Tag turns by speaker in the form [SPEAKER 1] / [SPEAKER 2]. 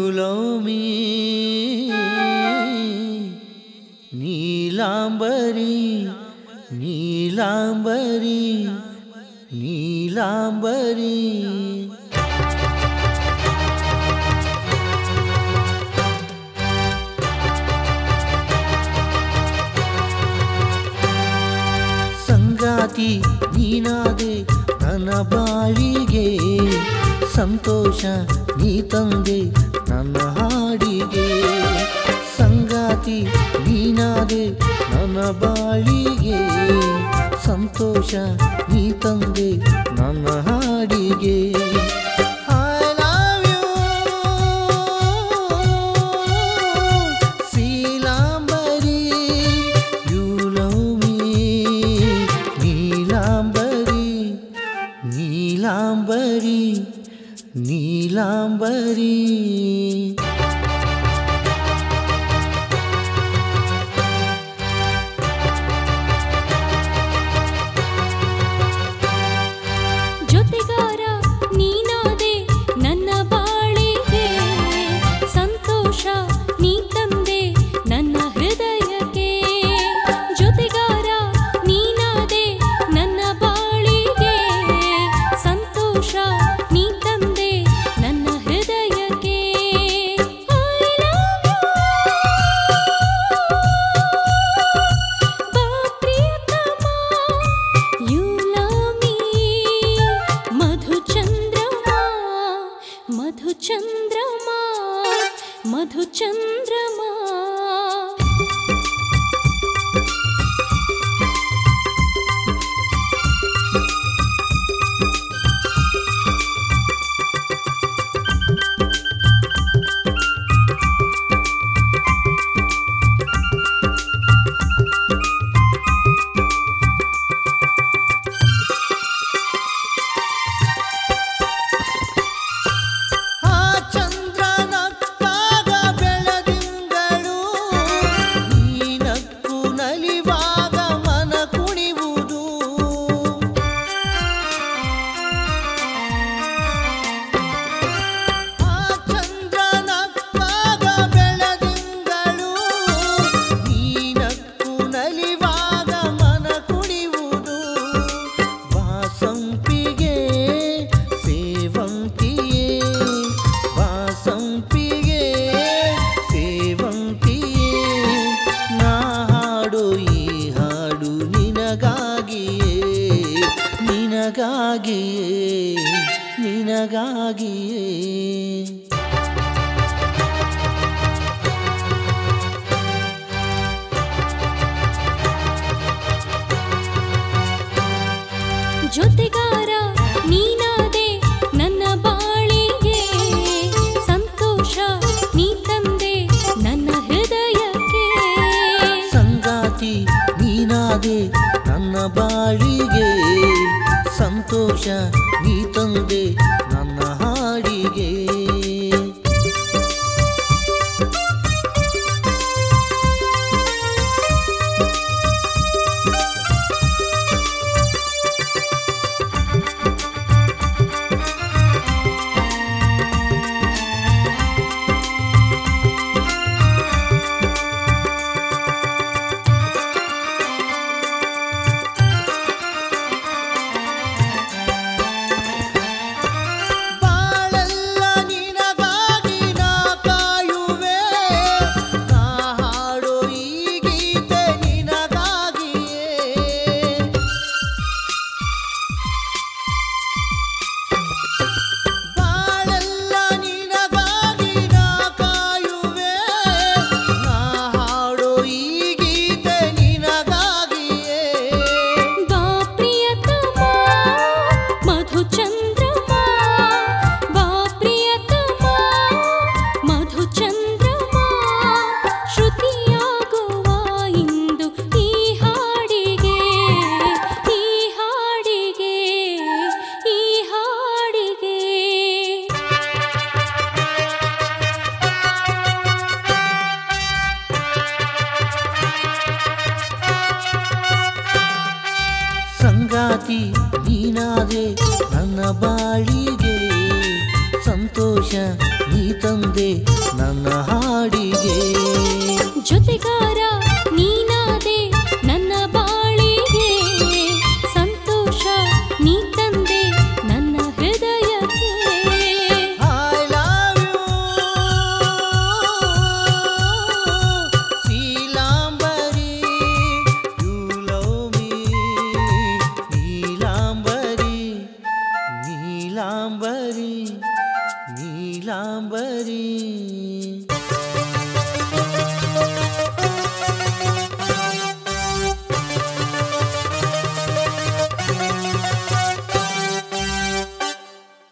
[SPEAKER 1] love me Neelambari Neelambari Neelambari ಸಂಗಾತಿ ನೀನಾದೆ ನನ್ನ ಬಾಳಿಗೆ ಸಂತೋಷ ನೀ ತಂದೆ ನನ್ನ ಹಾಡಿಗೆ ಸಂಗಾತಿ ನೀನಾದೆ ನನ್ನ ಬಾಳಿಗೆ ಸಂತೋಷ ನೀ ತಂದೆ ನನ್ನ ಹಾಡಿಗೆ I love you, ಶೀಲಾಂಬರಿ you love me, Neelambari Neelambari Neelambari
[SPEAKER 2] ಜೊತೆಗಾರ ನೀನಾದೆ ನನ್ನ ಬಾಳಿಗೆ ಸಂತೋಷ ನೀ ತಂದೆ ನನ್ನ ಹೃದಯಕ್ಕೆ ಜೊತೆಗಾರ ನೀನಾದೆ ನನ್ನ ಬಾಳಿಗೆ ಸಂತೋಷ ನೀ ತಂದೆ ನನ್ನ ಹೃದಯಕ್ಕೆ I love you. ಬಾ ಪ್ರಿಯತಮ You love me ಮಧುಚಂದ್ರಮ ಮಧುಚಂದ್ರಮ ಮಧುಚಂದ್ರಮ
[SPEAKER 1] ಆ ಚಂದ್ರನಕ್ಕಾಗ ಬೆಳದಿಂಗಳು ನೀನಕ್ಕು ನಲಿವಾಗ ಮನ ಕುಣಿವುದು ಆ ಚಂದ್ರನಕ್ಕಾಗ ಬೆಳದಿಂಗಳು ನೀನಕ್ಕು ನಲಿವಾಗ ಮನ ಕುಣಿವುದು ವಾಸಂಪಿಗೆ ಸೇವಂತಿಯೇ ವಾಸಂಪಿಗೆ ಸೇವಂತಿಯೇ ನಾ ಹಾಡು ಈ ಹಾಡು ನಿನಗಾಗಿಯೇ ನಿನಗಾಗಿಯೇ ನಿನಗಾಗಿಯೇ
[SPEAKER 2] ಜೊತೆಗಾರ ನೀನಾದೆ ನನ್ನ ಬಾಳಿಗೆ ಸಂತೋಷ ನೀ ತಂದೆ ನನ್ನ ಹೃದಯಕ್ಕೆ
[SPEAKER 1] ಸಂಗಾತಿ ನೀನಾದೆ ನನ್ನ ಬಾಳಿಗೆ ಸಂತೋಷ ನೀ ತಂದೆ ನನ್ನ ಹಾಡಿಗೆ ಬಾಳೆಲ್ಲ ನಿನಗಾಗಿ ನಾ ಕಾಯುವೆ ನಾ ಹಾಡೋ ಈ ಗೀತೆ ನಿನಗಾಗಿಯೇ ಬಾಳೆಲ್ಲ ನಿನಗಾಗಿ ನಾ ಕಾಯುವೆ ನಾ ಹಾಡೋ ಈ ಗೀತೆ ನಿನಗಾಗಿಯೇ
[SPEAKER 2] ಬಾ ಪ್ರಿಯತಮ ಮಧುಚಂದ್ರಮ ಬಾ ಪ್ರಿಯತಮ ಮಧುಚಂದ್ರಮ ಶ್ರುತಿಯಾಗುವ ಇಂದು ಈ ಹಾಡಿಗೆ ಈ ಹಾಡಿಗೆ ಈ ಹಾಡಿಗೆ
[SPEAKER 1] ಸಂಗಾತಿ ನೀನಾದೆ ನನ್ನ ಬಾಳಿಗೆ ಸಂತೋಷ ಸಂತೋಷ ನೀ ತಂದೆ ನನ್ನ ಹಾಡಿಗೆ
[SPEAKER 2] ಜೊತೆಗಾರ ನೀನಾದೆ ನನ್ನ ಬಾಳಿಗೆ ಸಂತೋಷ ನೀ ತಂದೆ ನನ್ನ ಹೃದಯಕ್ಕೆ
[SPEAKER 1] I love you ಶೀಲಾಂಬರಿ you love me Neelambari Neelambari Neelambari